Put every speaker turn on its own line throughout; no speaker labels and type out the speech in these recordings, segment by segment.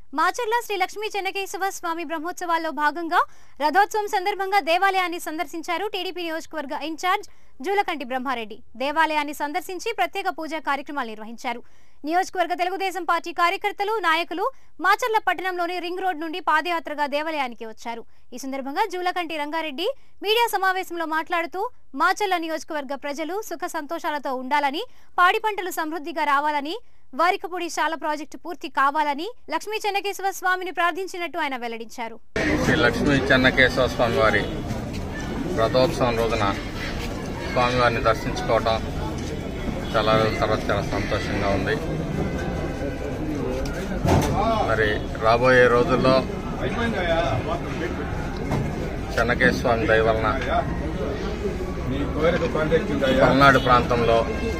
మాచర్ల శ్రీ లక్ష్మీ చెన్నకేశవ స్వామి బ్రహ్మోత్సవాల్లో భాగంగా రథోత్సవం సందర్భంగా దేవాలయాన్ని సందర్శించారు టీడీపీ నియోజకవర్గ ఇన్ఛార్జ్ జూలకంటి బ్రహ్మారెడ్డి దేవాలయాన్ని సందర్శించి ప్రత్యేక పూజా కార్యక్రమాలు నిర్వహించారు నియోజకవర్గ తెలుగుదేశం పార్టీ కార్యకర్తలు నాయకులు మాచర్ల పట్టణంలోని రింగ్ రోడ్ నుండి పాదయాత్రగా దేవాలయానికి వచ్చారు ఈ సందర్భంగా జూలకంటి రంగారెడ్డి మీడియా సమావేశంలో మాట్లాడుతూ మాచర్ల నియోజకవర్గ ప్రజలు సుఖ సంతోషాలతో ఉండాలని పాడి పంటలు సమృద్ధిగా రావాలని వారికపూడి శాల ప్రాజెక్టు పూర్తి కావాలని లక్ష్మీ చెన్నకేశవ స్వామిని ప్రార్థించినట్టు ఆయన వెల్లడించారు
శ్రీ లక్ష్మీ చెన్నకేశవ స్వామి వారి రథోత్సవం రోజున స్వామివారిని దర్శించుకోవటం చాలా రోజుల తర్వాత చాలా సంతోషంగా ఉంది మరి రాబోయే రోజుల్లో చెన్నకేశవ స్వామి దయ వలన పల్నాడు ప్రాంతంలో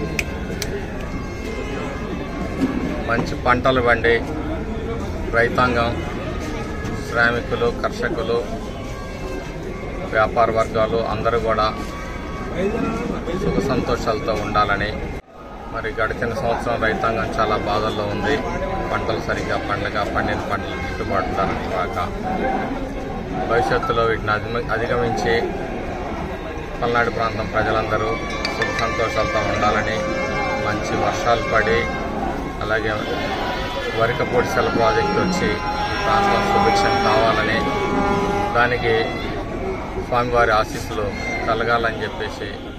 మంచి పంటలు పండి రైతాంగం శ్రామికులు కర్షకులు వ్యాపార వర్గాలు అందరూ కూడా సుఖ సంతోషాలతో ఉండాలని మరి గడిచిన సంవత్సరం రైతాంగం చాలా బాధల్లో ఉంది పంటలు సరిగ్గా పండగ పండిన పంటలు గిట్టుబాటు ధర రాక భవిష్యత్తులో వీటిని అధిమ అధిగమించి పల్నాడు ప్రాంతం ప్రజలందరూ సుఖ సంతోషాలతో ఉండాలని మంచి వర్షాలు పడి అలాగే వరిక పొడిసెల ప్రాజెక్టు వచ్చి ఈ ప్రాంతం సుభిక్షం కావాలని దానికి స్వామివారి ఆశీస్సులు కలగాలని చెప్పేసి